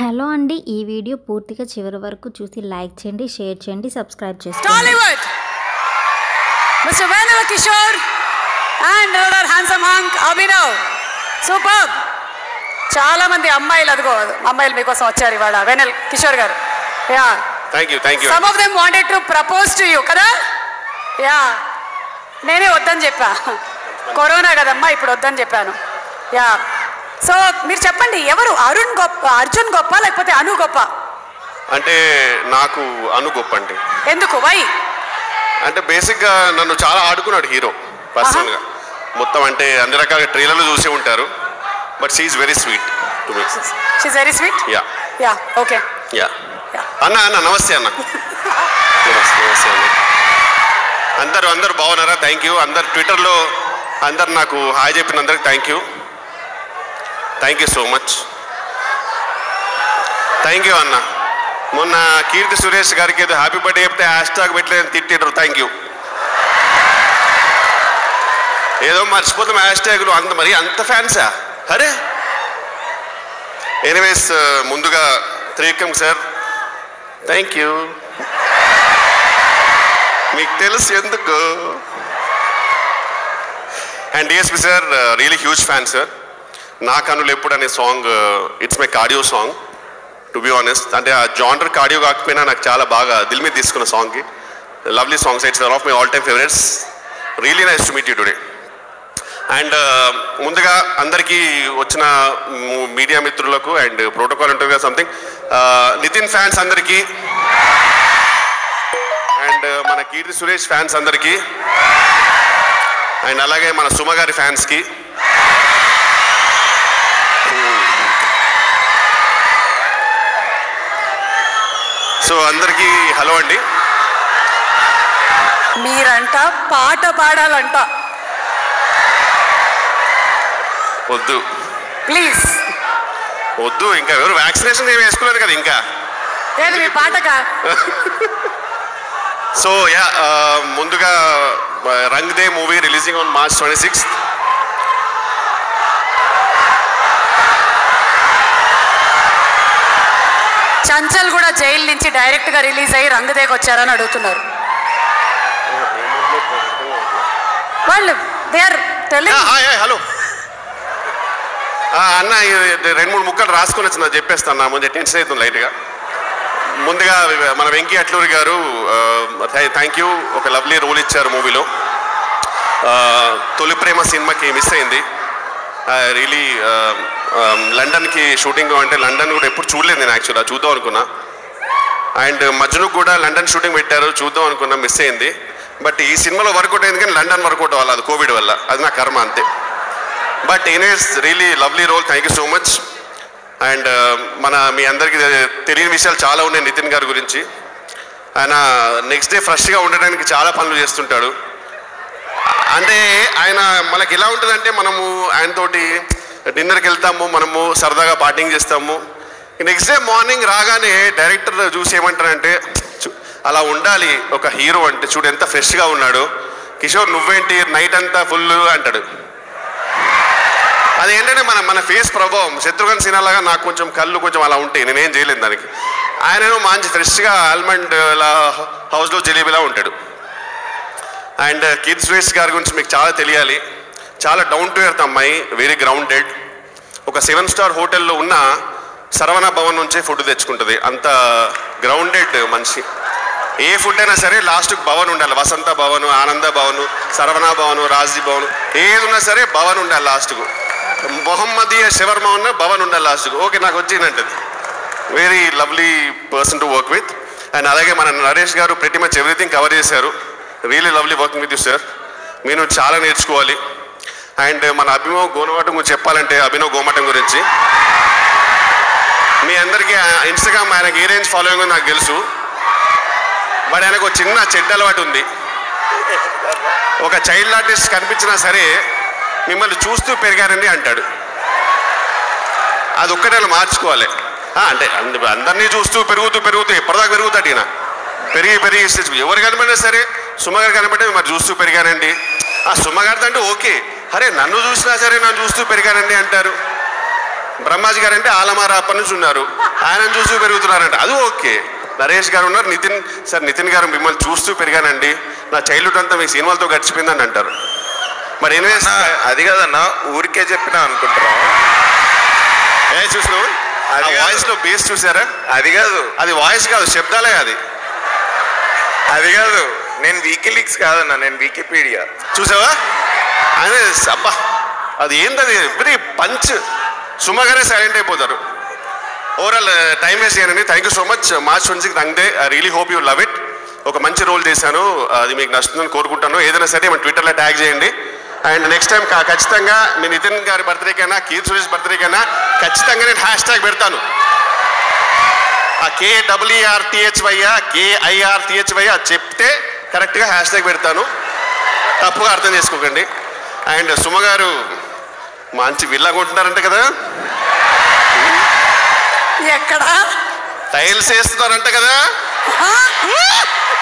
Hello అండి ఈ video పూర్తిగా చివరి వరకు చూసి లైక్ చేయండి షేర్ చేయండి సబ్స్క్రైబ్ చేసుకోండి Tollywood. Mr. Venala Kishore and another handsome hunk Abhinav. Superb. చాలా మంది అమ్మాయిలు అదిగో అమ్మాయిలు మీకోసం వచ్చారు ఇవాళ Vennela Kishore garu yeah thank you thank you some of them wanted to propose to you కదా యా నేనే వద్దని చెప్పా కరోనా కదమ్మా ఇప్పుడు వద్దని చెప్పాను యా సో మీరు చెప్పండి ఎవరు అరుణ్ గొప్ప అర్జున్ గొప్ప లేకపోతే అను గొప్ప అంటే నాకు అను గొప్ప అండి ఎందుకు వై అంటే బేసిక్గా నన్ను చాలా ఆడుకున్నాడు హీరో పర్సనల్గా మొత్తం అంటే అన్ని రకాల ట్రైలర్లు చూసే ఉంటారు but she's very sweet to me she's very sweet yeah yeah okay yeah yeah అన్న అన్న నమస్తే అన్న నమస్తే నమస్తే అన్న అందరూ అందరూ బాగున్నారా థ్యాంక్ యూ అందరు ట్విట్టర్లో అందరు నాకు హాయ్ చెప్పిన అందరికి thank you thank you so much thank you అన్న మొన్న కీర్తి సురేష్ గారికి ఏదో హ్యాపీ బర్త్డే చెప్తే హ్యాష్ ట్యాగ్ పెట్టలేదని తిట్టిండ్రు థ్యాంక్ యూ ఏదో మర్చిపోతాం హ్యాష్ ట్యాగులు అంత మరి అంత ఫ్యాన్సా అరే ఎనీవేస్ ముందుగా త్రివిక్రమ్ సార్ థ్యాంక్ యూ మీకు తెలుసు ఎందుకు and DSP sir really huge fan sir నా కనులు ఎప్పుడు అనే song it's my cardio song to be honest అంటే ఆ జానర్ కార్డియో కాకపోయినా నాకు చాలా బాగా దిల్ మీద తీసుకున్న సాంగ్కి lovely songs it's one of my all time favourites really nice to meet you today and ముందుగా అందరికీ వచ్చిన మీడియా మిత్రులకు అండ్ ప్రోటోకాల్ ఉంటుంది కదా సంథింగ్ నితిన్ ఫ్యాన్స్ అందరికీ అండ్ మన కీర్తి సురేష్ ఫ్యాన్స్ అందరికీ అండ్ అలాగే మన సుమ గారి ఫ్యాన్స్కి సో అందరికీ హలో అండి మీరంట పాట పాడాలంట వద్దు ప్లీజ్ వద్దు ఇంకా ఎవరు వ్యాక్సినేషన్ ఏమి వేసుకోలేదు కదా ఇంకా ఏది మీ పాటకా సో యా ముందుగా Rang De movie releasing on March twenty six Chanchal కూడా జైలు నుంచి డైరెక్ట్ గా రిలీజ్ అయ్యి రంగదేకి వచ్చారని అడుగుతున్నారు వాళ్ళు దే ఆర్ టెలింగ్ హలో అన్న ఇది రెండు మూడు ముక్కలు రాసుకొని వచ్చిన చెప్పేస్తాను ముందు టెన్షన్ అవుతుంది లైట్గా ముందుగా మన వెంకీ అట్లూరి గారు థ్యాంక్ యూ ఒక లవ్లీ రోల్ ఇచ్చారు మూవీలో తొలి ప్రేమ సినిమాకి మిస్ అయింది రియలీ లండన్కి షూటింగ్ అంటే లండన్ కూడా ఎప్పుడు చూడలేదు నేను యాక్చువల్గా చూద్దాం అనుకున్నా అండ్ మధ్యలో కూడా లండన్ షూటింగ్ పెట్టారు చూద్దాం అనుకున్నా మిస్ అయింది బట్ ఈ సినిమాలో వర్కౌట్ అయింది కానీ లండన్ వర్కౌట్ అవ్వాలి అది కోవిడ్ వల్ల అది నా కర్మ అంతే but anyways really lovely role thank you so much and మన మీ అందరికీ తెలియని విషయాలు చాలా ఉన్నాయి నితిన్ గారి గురించి ఆయన నెక్స్ట్ డే ఫ్రెష్గా ఉండడానికి చాలా పనులు చేస్తుంటాడు అంటే ఆయన మనకి ఎలా ఉంటుందంటే మనము ఆయనతోటి డిన్నర్కి వెళ్తాము మనము సరదాగా పార్టింగ్ చేస్తాము నెక్స్ట్ డే మార్నింగ్ రాగానే డైరెక్టర్ చూసి ఏమంటారంటే "చు- అలా ఉండాలి ఒక హీరో అంటే చూడు ఎంత ఫ్రెష్గా ఉన్నాడు కిషోర్ నువ్వేంటి నైట్ అంతా ఫుల్ అంటాడు అదేంటంటే మన మన ఫేస్ ప్రభావం శత్రుఘ్న సిన్హా లాగా నాకు కొంచెం కళ్ళు కొంచెం అలా ఉంటాయి నేనేం చేయలేను దానికి ఆయనేమో మంచి ఫ్రెష్గా ఆల్మండ్ లా హౌస్లో జలేబీలా ఉంటాడు అండ్ కీర్తి సురేష్ గారి గురించి మీకు చాలా తెలియాలి చాలా డౌన్ టు ఎర్త్ అమ్మాయి వెరీ గ్రౌండెడ్ ఒక సెవెన్ స్టార్ హోటల్లో ఉన్న సరవణ భవన్ నుంచే ఫుడ్ తెచ్చుకుంటుంది అంత గ్రౌండెడ్ మనిషి ఏ ఫుడ్ అయినా సరే లాస్ట్కి భవన్ ఉండాలి వసంత భవన్ ఆనంద భవన్ సరవణ భవన్ రాజీ భవన్ ఏది ఉన్నా సరే భవన్ ఉండాలి లాస్ట్కు మొహమ్మదీయ శవర్మ ఉన్న భవన్ ఉండాలి లాస్ట్కు ఓకే నాకు వచ్చిందంటది very lovely person to work with and అలాగే మన నరేష్ గారు ప్రతి మచ్ ఎవ్రీథింగ్ కవర్ చేశారు really lovely working with you sir మీరు చాలా నేర్చుకోవాలి అండ్ మన అభినవ్ గోనవటం గురించి చెప్పాలంటే అభినవ్ గోమటం గురించి మీ అందరికీ ఇన్స్టాగ్రామ్ ఆయనకి ఏ రేంజ్ ఫాలోయింగ్ నాకు తెలుసు బట్ ఆయనకు ఒక చిన్న చెడ్డ అలవాటు ఉంది ఒక చైల్డ్ ఆర్టిస్ట్ కనిపించినా సరే మిమ్మల్ని చూస్తూ పెరిగారండి అంటాడు అది ఒక్కటే మార్చుకోవాలి ఆ, అంటే అంద- అందరినీ చూస్తూ పెరుగుతూ పెరుగుతూ ఎప్పటిదాకా పెరుగుతాడు ఈయన పెరిగి పెరిగి స్టేజ్ ఎవరు కనబడినా సరే సుమ్మగారు కనబడితే మరి చూస్తూ పెరిగానండి ఆ సుమ్మగారితో అంటే ఓకే అరే నన్ను చూసినా సరే నన్ను చూస్తూ పెరిగానండి అంటారు బ్రహ్మాజీ గారు అంటే ఆలమార అప్పటి నుంచి ఉన్నారు ఆయన చూస్తూ పెరుగుతున్నారంట అది ఓకే నరేష్ గారు ఉన్నారు నితిన్ సార్ నితిన్ గారు మిమ్మల్ని చూస్తూ పెరిగానండి నా చైల్డ్హుడ్ అంతా మీ సినిమాలతో గడిచిపోయిందని అంటారు మరి ఎనివేస్ అన్నా, అది కాదన్నా ఊరికే చెప్పినా అనుకుంటున్నాం ఏ చూసినావు ఆ అది కాదు. వాయిస్ లో బేస్ చూసారా అది కాదు అది వాయిస్ కాదు శబ్దాలే అది అది కాదు నేను వీకిలీక్స్ కాదన్నా నేను వికీపీడియా చూసావా అదే అబ్బా అది ఏంటది వెరీ పంచ్ సుమగానే సైలెంట్ అయిపోతారు ఓవరాల్ టైం వేస్ట్ చేయనండి thank you so much March twenty తంగితే I really hope you love it ఒక మంచి రోల్ చేశాను అది మీకు నచ్చుతుందని కోరుకుంటాను ఏదైనా సరే మన ట్విట్టర్లో ట్యాగ్ చేయండి అండ్ నెక్స్ట్ టైం ఖచ్చితంగా మీ నితిన్ గారి బర్త్డేకైనా కీర్తి సురేష్ బర్త్డేకైనా ఖచ్చితంగా నేను హ్యాష్ ట్యాగ్ పెడతాను ఆ కే డబ్ల్యూఆర్టీహెచ్వైయా కేఐఆర్టీహెచ్వై అది చెప్తే కరెక్ట్గా హ్యాష్ ట్యాగ్ పెడతాను తప్పుగా అర్థం చేసుకోకండి అండ్ సుమ గారు మంచి విల్లా కొంటున్నారంట కదా ఎక్కడ టైల్స్ వేస్తున్నారంట కదా